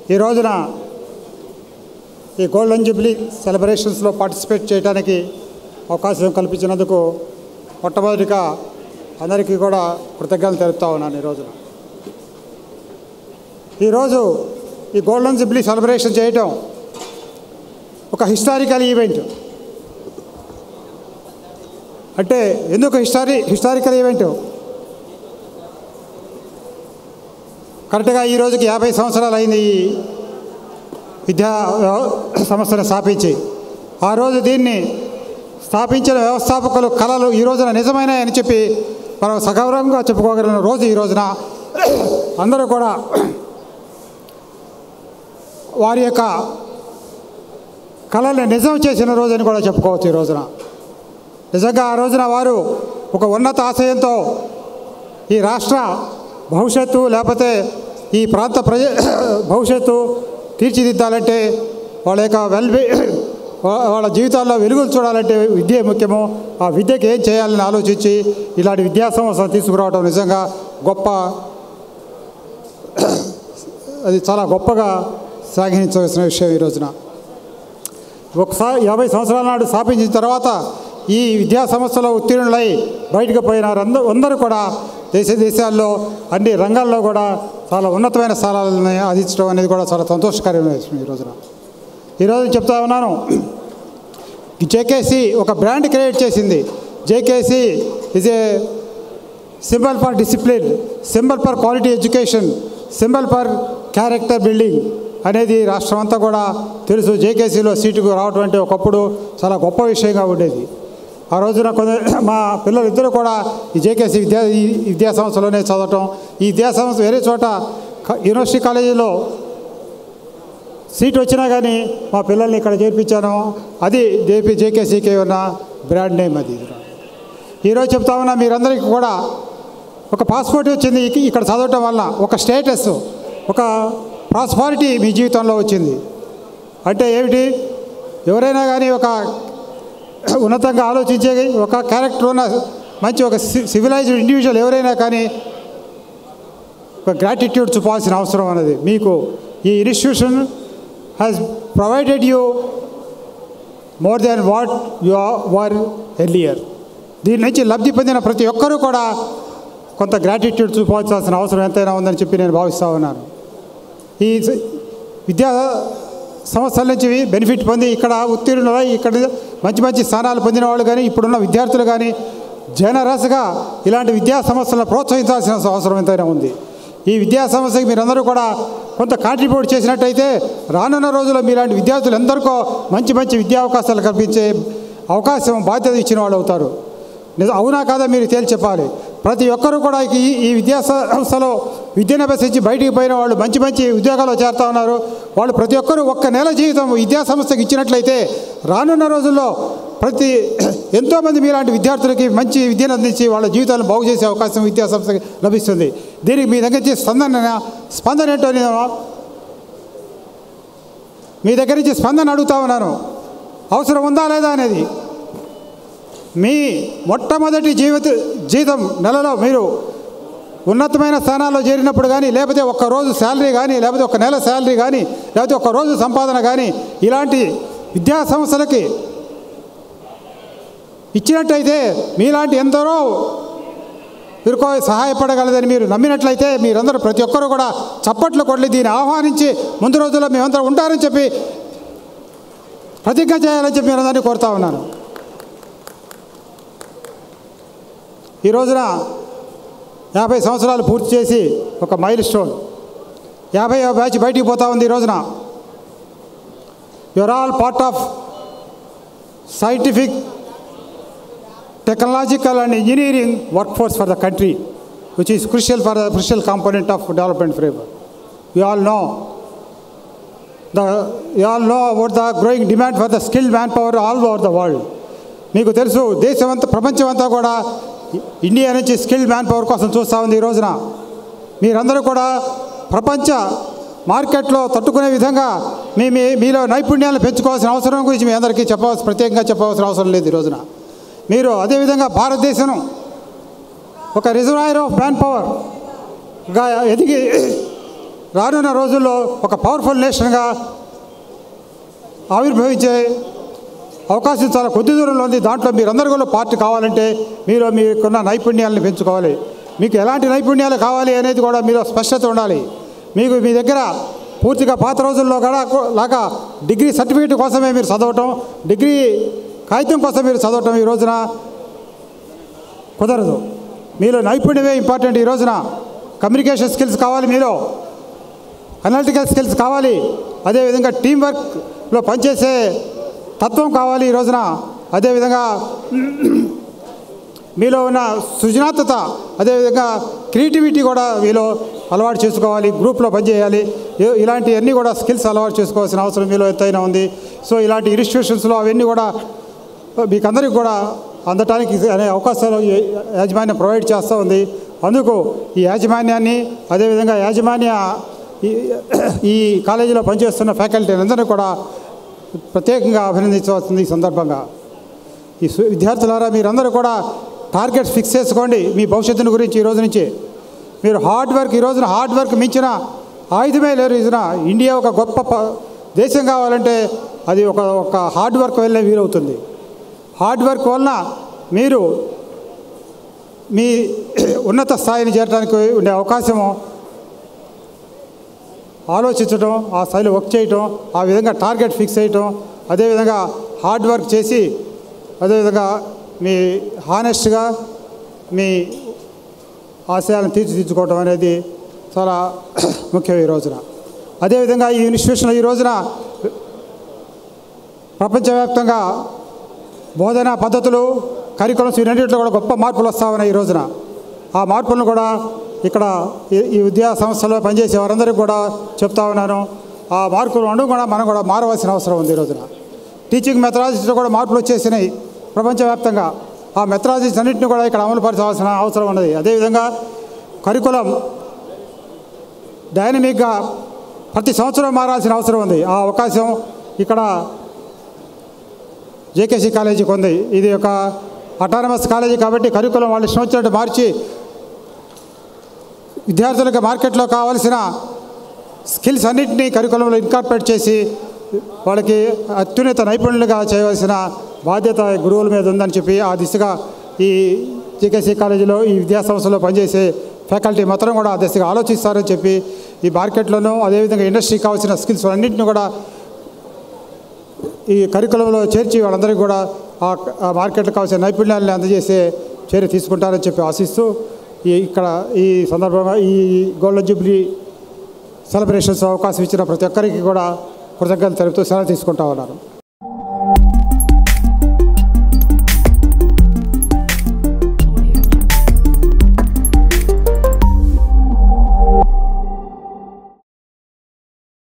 ఈ రోజున ఈ గోల్డెన్ జూబ్లీ సెలబ్రేషన్స్లో పార్టిసిపేట్ చేయడానికి అవకాశం కల్పించినందుకు మొట్టమొదటిగా అందరికీ కూడా కృతజ్ఞతలు తెలుపుతా ఉన్నాను ఈ రోజున ఈరోజు ఈ గోల్డెన్ జూబ్లీ సెలబ్రేషన్ చేయటం ఒక హిస్టారికల్ ఈవెంట్ అంటే ఎందుకు హిస్టారి హిస్టారికల్ ఈవెంట్ కరెక్ట్గా ఈ రోజుకి యాభై సంవత్సరాలు అయింది ఈ విద్యా వ్యవ- సంస్థను స్థాపించి ఆ రోజు దీన్ని స్థాపించిన వ్యవస్థాపకులు కళలు ఈ రోజున నిజమైనాయని చెప్పి మనం సగౌరవంగా చెప్పుకోగలిగిన రోజు ఈ రోజున అందరూ కూడా వారి యొక్క కళల్ని నిజం చేసిన రోజని కూడా చెప్పుకోవచ్చు ఈ రోజున నిజంగా ఆ రోజున వారు ఒక ఉన్నత ఆశయంతో ఈ రాష్ట్ర భవిష్యత్తు లేకపోతే ఈ ప్రాంత ప్రజ భవిష్యత్తు తీర్చిదిద్దాలంటే వాళ్ళ యొక్క వెల్బీ వాళ్ళ జీవితాల్లో వెలుగులు చూడాలంటే విద్య ముఖ్యము ఆ విద్యకి ఏం చేయాలని ఆలోచించి ఇలాంటి విద్యా సంస్థ తీసుకురావడం నిజంగా గొప్ప అది చాలా గొప్పగా సాగించవలసిన విషయం ఈ రోజున ఒకసారి యాభై సంవత్సరాల నాడు స్థాపించిన తర్వాత ఈ విద్యా సంస్థలో ఉత్తీర్ణులై బయటకు పోయిన అందరూ అందరూ కూడా దేశ దేశాల్లో అన్ని రంగాల్లో కూడా చాలా ఉన్నతమైన స్థానాలను ఆదించడం అనేది కూడా చాలా సంతోషకరమైన విషయం ఈ రోజున ఈరోజు చెప్తా ఉన్నాను జేకేసి ఒక బ్రాండ్ క్రియేట్ చేసింది JKC is a symbol for discipline symbol for quality education symbol for character building అనేది రాష్ట్రం అంతా కూడా తెలుసు జేకేసీలో సీటుకు రావటం అంటే ఒకప్పుడు చాలా గొప్ప విషయంగా ఉండేది ఆ రోజున కొందరు మా పిల్లలు ఇద్దరు కూడా ఈ జేకేసీ విద్యా ఈ విద్యా సంస్థలోనే చదవటం ఈ విద్యా సంస్థ వేరే చోట క- యూనివర్సిటీ కాలేజీలో సీట్ వచ్చినా కానీ మా పిల్లల్ని ఇక్కడ చేర్పించాను అది జేపీ జేకేసీకి ఉన్న బ్రాండ్ నేమ్ అది ఈరోజు చెప్తా ఉన్నా మీరందరికీ కూడా ఒక పాస్పోర్ట్ వచ్చింది ఇక- ఇక్కడ చదవటం వల్ల ఒక స్టేటస్ ఒక ప్రాస్పారిటీ మీ జీవితంలో వచ్చింది అంటే ఏమిటి ఎవరైనా కానీ ఒక ఉన్నతంగా ఆలోచించే ఒక క్యారెక్టర్ ఉన్న మంచి ఒక సివిలైజ్డ్ ఇండివిజువల్ ఎవరైనా కానీ ఒక గ్రాటిట్యూడ్ చూపాల్సిన అవసరం అనేది మీకు ఈ institution has provided you more than what you were earlier దీని నుంచి లబ్ధి పొందిన ప్రతి ఒక్కరూ కూడా కొంత గ్రాటిట్యూడ్ చూపాల్సిన అవసరం ఎంతైనా ఉందని చెప్పి నేను భావిస్తూ ఉన్నాను ఈ స- విద్యా సంస్థల నుంచి బెనిఫిట్ పొంది ఇక్కడ ఉత్తీర్ణులై ఇక్కడ మంచి మంచి స్థానాలు పొందిన వాళ్ళు కానీ ఇప్పుడున్న విద్యార్థులు కానీ జనరస్గా ఇలాంటి విద్యా సంస్థలను ప్రోత్సహించాల్సిన అవసరం ఎంతైనా ఉంది ఈ విద్యా సంస్థకి మీరందరూ కూడా కొంత కాంట్రిబ్యూట్ చేసినట్టయితే రానున్న రోజుల్లో మీలాంటి విద్యార్థులు ఎందరికో మంచి మంచి విద్యా అవకాశాలు కల్పించే అవకాశం బాధ్యత ఇచ్చిన వాళ్ళు అవుతారు నిజం అవునా కాదా మీరు తేల్చి చెప్పాలి ప్రతి ఒక్కరూ కూడా ఈ ఈ విద్యా సంస్థలో విద్యను అభ్యసించి బయటికి పోయిన వాళ్ళు మంచి మంచి ఉద్యోగాల్లో చేరుతా ఉన్నారు వాళ్ళు ప్రతి ఒక్కరూ ఒక్క నెల జీవితం విద్యా సంస్థకి ఇచ్చినట్లయితే రానున్న రోజుల్లో ప్రతి ఎంతోమంది మీలాంటి విద్యార్థులకి మంచి విద్యను అందించి వాళ్ళ జీవితాలను బాగు చేసే అవకాశం విద్యా సంస్థకి లభిస్తుంది దీనికి మీ దగ్గర నుంచి స్పందన స్పందన ఏంటో నేను మీ దగ్గర నుంచి స్పందన అడుగుతా ఉన్నాను అవసరం ఉందా లేదా అనేది మీ మొట్టమొదటి జీవిత జీతం నెలలో మీరు ఉన్నతమైన స్థానాల్లో చేరినప్పుడు కానీ లేకపోతే ఒక్క రోజు శాలరీ కానీ లేకపోతే ఒక నెల శాలరీ కానీ లేకపోతే ఒక రోజు సంపాదన కానీ ఇలాంటి విద్యా సంస్థలకి ఇచ్చినట్టయితే మీలాంటి ఎందరో వీరికో సహాయపడగలదని మీరు నమ్మినట్లయితే మీరందరూ ప్రతి ఒక్కరూ కూడా చప్పట్లు కొట్టి దీన్ని ఆహ్వానించి ముందు రోజుల్లో మేమందరూ ఉంటారని చెప్పి ప్రతిజ్ఞ చేయాలని చెప్పి మీరు అందరినీ కోరుతా ఉన్నాను ఈ రోజున యాభై సంవత్సరాలు పూర్తి చేసి ఒక మైల్ స్టోన్ యాభై బ్యాచ్ బయటికి పోతా ఉంది ఈ రోజున your all part of scientific technological and engineering workforce for the country which is crucial for the crucial component of development frame you all know the you all know about the growing demand for the skill manpower all over the world మీకు తెలుసు దేశమంతా ప్రపంచమంతా కూడా India నుంచి skill man power కోసం చూస్తూ ఉంది ఈ రోజున మీరందరూ కూడా ప్రపంచ మార్కెట్లో తట్టుకునే విధంగా మీ మీ మీలో నైపుణ్యాలను పెంచుకోవాల్సిన అవసరం గురించి మీ అందరికీ చెప్పవలసిన ప్రత్యేకంగా చెప్పవలసిన అవసరం లేదు ఈ రోజున మీరు అదేవిధంగా భారతదేశం ఒక రిజర్వాయర్ ఆఫ్ మ్యాన్ పవర్గా ఎదిగి రానున్న రోజుల్లో ఒక పవర్ఫుల్ నేషన్గా ఆవిర్భవించే అవకాశం చాలా కొద్ది దూరంలో ఉంది దాంట్లో మీరందరూ కూడా పార్టీ కావాలంటే మీరు మీకున్న నైపుణ్యాలను పెంచుకోవాలి మీకు ఎలాంటి నైపుణ్యాలు కావాలి అనేది కూడా మీరు స్పష్టత ఉండాలి మీకు మీ దగ్గర పూర్తిగా పాత రోజుల్లో కూడా లాగా డిగ్రీ సర్టిఫికేట్ కోసమే మీరు చదవటం డిగ్రీ కాగితం కోసం మీరు చదవటం ఈ రోజున కుదరదు మీలో నైపుణ్యమే ఇంపార్టెంట్ ఈ రోజున కమ్యూనికేషన్ స్కిల్స్ కావాలి మీలో అనలిటికల్ స్కిల్స్ కావాలి అదేవిధంగా టీం వర్క్లో పనిచేసే తత్వం కావాలి ఈ రోజున అదేవిధంగా మీలో ఉన్న సృజనాత్మత అదేవిధంగా క్రియేటివిటీ కూడా మీలో అలవాటు చేసుకోవాలి గ్రూప్లో పనిచేయాలి ఇ- ఇలాంటివన్నీ కూడా స్కిల్స్ అలవాటు చేసుకోవాల్సిన అవసరం మీలో ఎంతైనా ఉంది సో ఇలాంటి ఇన్స్టిట్యూషన్స్లో అవన్నీ కూడా మీకు అందరికీ కూడా అందటానికి అనే అవకాశాలు ఈ యాజమాన్యం ప్రొవైడ్ చేస్తూ ఉంది అందుకు ఈ యాజమాన్యాన్ని అదేవిధంగా యాజమాన్య ఈ- ఈ కాలేజీలో పనిచేస్తున్న ఫ్యాకల్టీ అందరినీ కూడా ప్రత్యేకంగా అభినందించవలసింది ఈ సందర్భంగా ఈ సు- విద్యార్థులారా మీరందరూ కూడా టార్గెట్స్ ఫిక్స్ చేసుకోండి మీ భవిష్యత్తుని గురించి ఈ రోజు నుంచి మీరు హార్డ్ వర్క్ ఈ రోజున హార్డ్ వర్క్ మించిన ఆయుధమే లేరు ఈ రోజున ఇండియా ఒక గొప్ప ప- దేశం కావాలంటే అది ఒక ఒక హార్డ్ వర్క్ వల్లే వీలవుతుంది హార్డ్ వర్క్ వలన మీరు మీ ఉన్నత స్థాయిని చేరడానికి ఉండే అవకాశము ఆలోచించడం ఆ స్థాయిలో వర్క్ చేయటం ఆ విధంగా టార్గెట్ ఫిక్స్ చేయటం అదేవిధంగా హార్డ్ వర్క్ చేసి అదేవిధంగా మీ హానెస్ట్గా మీ ఆశయాలను తీర్చిదిద్దుకోవడం అనేది చాలా ముఖ్యం ఈ రోజున అదేవిధంగా ఈ ఇన్స్టిట్యూషన్ ఈ రోజున ప్రపంచవ్యాప్తంగా బోధనా పద్ధతులు కరికులమ్స్ ఇవన్నింటిలో కూడా గొప్ప మార్పులు వస్తా ఉన్నాయి ఈ రోజున ఆ మార్పులను కూడా ఇక్కడ ఈ- ఈ విద్యా సంస్థలో పనిచేసే వారందరికీ కూడా చెప్తా ఉన్నాను ఆ మార్పులు అను కూడా మనం కూడా మారవలసిన అవసరం ఉంది ఈ రోజున టీచింగ్ మెథడాలజీలో కూడా మార్పులు వచ్చేసినాయి ప్రపంచవ్యాప్తంగా ఆ మెథడాలజీస్ అన్నింటినీ కూడా ఇక్కడ అమలు పరచాల్సిన అవసరం ఉన్నది అదేవిధంగా కరికులం డైనమిక్గా ప్రతి సంవత్సరం మారాల్సిన అవసరం ఉంది ఆ అవకాశం ఇక్కడ జేకేసీ కాలేజీకి ఉంది ఇది ఒక అటానమస్ కాలేజీ కాబట్టి కరికులం వాళ్ళు ఇష్టం వచ్చినట్టు మార్చి విద్యార్థులకు మార్కెట్లో కావాల్సిన స్కిల్స్ అన్నింటినీ కరికులంలో ఇన్కార్పొరేట్ చేసి వాళ్ళకి అత్యున్నత నైపుణ్యులుగా చేయవలసిన బాధ్యత గురువుల మీద ఉందని చెప్పి ఆ దిశగా ఈ జేకేసీ కాలేజీలో ఈ విద్యా సంస్థలో పనిచేసే ఫ్యాకల్టీ మొత్తం కూడా ఆ దిశగా ఆలోచిస్తారని చెప్పి ఈ మార్కెట్లోనూ అదేవిధంగా ఇండస్ట్రీకి కావాల్సిన స్కిల్స్ అన్నింటినీ కూడా ఈ కరికులంలో చేర్చి వాళ్ళందరికీ కూడా ఆ ఆ మార్కెట్లో కావాల్సిన నైపుణ్యాలను అందజేసే చర్య తీసుకుంటారని చెప్పి ఆశిస్తూ ఈ ఇక్కడ ఈ సందర్భంగా ఈ గోల్డెన్ జూబ్లీ సెలబ్రేషన్స్ అవకాశం ఇచ్చిన ప్రతి ఒక్కరికి కూడా కృతజ్ఞతలు తెలుపుతూ సెలవు తీసుకుంటా ఉన్నాను